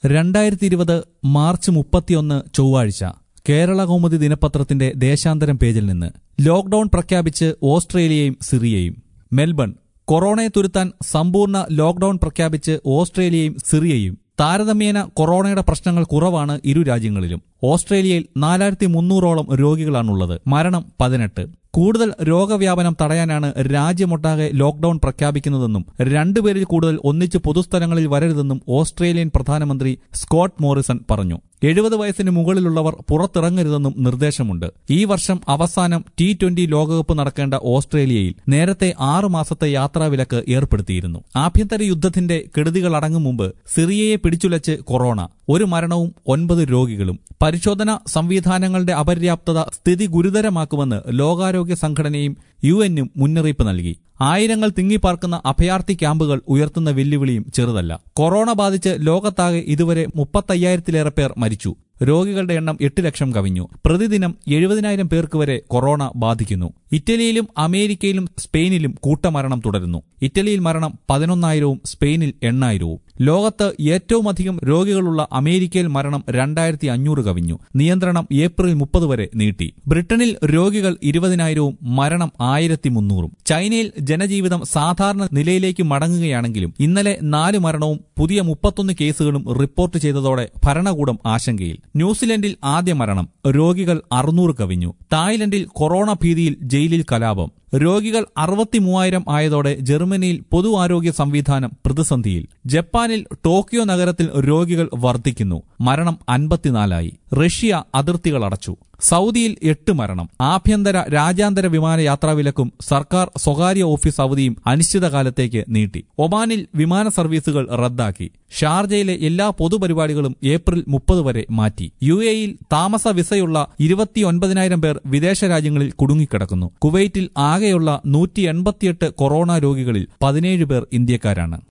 രണ്ടായിരത്തി ഇരുപത് മാർച്ച് മുപ്പത്തിയൊന്ന് ചൊവ്വാഴ്ച കേരള കൗമുദി ദിനപത്രത്തിന്റെ ദേശാന്തരം പേജിൽ നിന്ന് ലോക്ഡൌൺ പ്രഖ്യാപിച്ച് ഓസ്ട്രേലിയയും സിറിയയും മെൽബൺ കൊറോണയെ തുരുത്താൻ സമ്പൂർണ്ണ ലോക്ഡൌൺ പ്രഖ്യാപിച്ച് ഓസ്ട്രേലിയയും സിറിയയും താരതമ്യേന കൊറോണയുടെ പ്രശ്നങ്ങൾ കുറവാണ് ഇരു രാജ്യങ്ങളിലും ഓസ്ട്രേലിയയിൽ നാലായിരത്തി മുന്നൂറോളം രോഗികളാണുള്ളത് മരണം പതിനെട്ട് കൂടുതൽ രോഗവ്യാപനം തടയാനാണ് രാജ്യമൊട്ടാകെ ലോക്ഡൌൺ പ്രഖ്യാപിക്കുന്നതെന്നും രണ്ടുപേരിൽ കൂടുതൽ ഒന്നിച്ച് പൊതുസ്ഥലങ്ങളിൽ വരരുതെന്നും ഓസ്ട്രേലിയൻ പ്രധാനമന്ത്രി സ്കോട്ട് മോറിസൺ പറഞ്ഞു എഴുപത് വയസ്സിന് മുകളിലുള്ളവർ പുറത്തിറങ്ങരുതെന്നും നിർദ്ദേശമുണ്ട് ഈ വർഷം അവസാനം ടി ട്വന്റി ലോകകപ്പ് നടക്കേണ്ട ഓസ്ട്രേലിയയിൽ നേരത്തെ ആറു മാസത്തെ യാത്രാവിലക്ക് ഏർപ്പെടുത്തിയിരുന്നു ആഭ്യന്തര യുദ്ധത്തിന്റെ കെടുതികൾ അടങ്ങും മുമ്പ് സിറിയയെ പിടിച്ചുലച്ച് കൊറോണ ഒരു മരണവും ഒൻപത് രോഗികളും പരിശോധന സംവിധാനങ്ങളുടെ അപര്യാപ്തത സ്ഥിതി ഗുരുതരമാക്കുമെന്ന് ലോകാരോഗ്യ സംഘടനയും യു എന്നും മുന്നറിയിപ്പ് നൽകി ആയിരങ്ങൾ തിങ്ങിപ്പാർക്കുന്ന അഭയാർത്ഥി ക്യാമ്പുകൾ ഉയർത്തുന്ന വെല്ലുവിളിയും ചെറുതല്ല കൊറോണ ബാധിച്ച് ലോകത്താകെ ഇതുവരെ മുപ്പത്തയ്യായിരത്തിലേറെ പേർ മരിച്ചു രോഗികളുടെ എണ്ണം എട്ട് ലക്ഷം കവിഞ്ഞു പ്രതിദിനം എഴുപതിനായിരം പേർക്ക് വരെ കൊറോണ ബാധിക്കുന്നു ഇറ്റലിയിലും അമേരിക്കയിലും സ്പെയിനിലും കൂട്ടമരണം തുടരുന്നു ഇറ്റലിയിൽ മരണം പതിനൊന്നായിരവും സ്പെയിനിൽ എണ്ണായിരവും ലോകത്ത് ഏറ്റവുമധികം രോഗികളുള്ള അമേരിക്കയിൽ മരണം രണ്ടായിരത്തി അഞ്ഞൂറ് കവിഞ്ഞു നിയന്ത്രണം ഏപ്രിൽ മുപ്പത് വരെ നീട്ടി ബ്രിട്ടനിൽ രോഗികൾ ഇരുപതിനായിരവും മരണം ആയിരത്തി മുന്നൂറും ചൈനയിൽ ജനജീവിതം സാധാരണ നിലയിലേക്ക് മടങ്ങുകയാണെങ്കിലും ഇന്നലെ നാല് മരണവും പുതിയ മുപ്പത്തൊന്ന് കേസുകളും റിപ്പോർട്ട് ചെയ്തതോടെ ഭരണകൂടം ആശങ്കയിൽ ന്യൂസിലൻഡിൽ ആദ്യ മരണം രോഗികൾ അറുന്നൂറ് കവിഞ്ഞു തായ്ലൻഡിൽ കൊറോണ ഭീതിയിൽ ജയിലിൽ കലാപം രോഗികൾ അറുപത്തിമൂവായിരം ആയതോടെ ജർമ്മനിയിൽ പൊതു ആരോഗ്യ സംവിധാനം പ്രതിസന്ധിയിൽ ജപ്പാനിൽ ടോക്കിയോ നഗരത്തിൽ രോഗികൾ വർദ്ധിക്കുന്നു മരണം അൻപത്തിനാലായി റഷ്യ അതിർത്തികൾ അടച്ചു സൗദിയിൽ എട്ട് മരണം ആഭ്യന്തര രാജ്യാന്തര വിമാന യാത്രാവിലക്കും സർക്കാർ സ്വകാര്യ ഓഫീസ് അവധിയും അനിശ്ചിതകാലത്തേക്ക് നീട്ടി ഒമാനിൽ വിമാന സർവീസുകൾ റദ്ദാക്കി ഷാർജയിലെ എല്ലാ പൊതുപരിപാടികളും ഏപ്രിൽ മുപ്പത് വരെ മാറ്റി യു എയിൽ താമസ വിസയുള്ള ഇരുപത്തിയൊൻപതിനായിരം പേർ വിദേശ രാജ്യങ്ങളിൽ കുടുങ്ങിക്കിടക്കുന്നു കുവൈറ്റിൽ ആകെയുള്ള നൂറ്റി എൺപത്തിയെട്ട് കൊറോണ രോഗികളിൽ പതിനേഴ് പേർ ഇന്ത്യക്കാരാണ്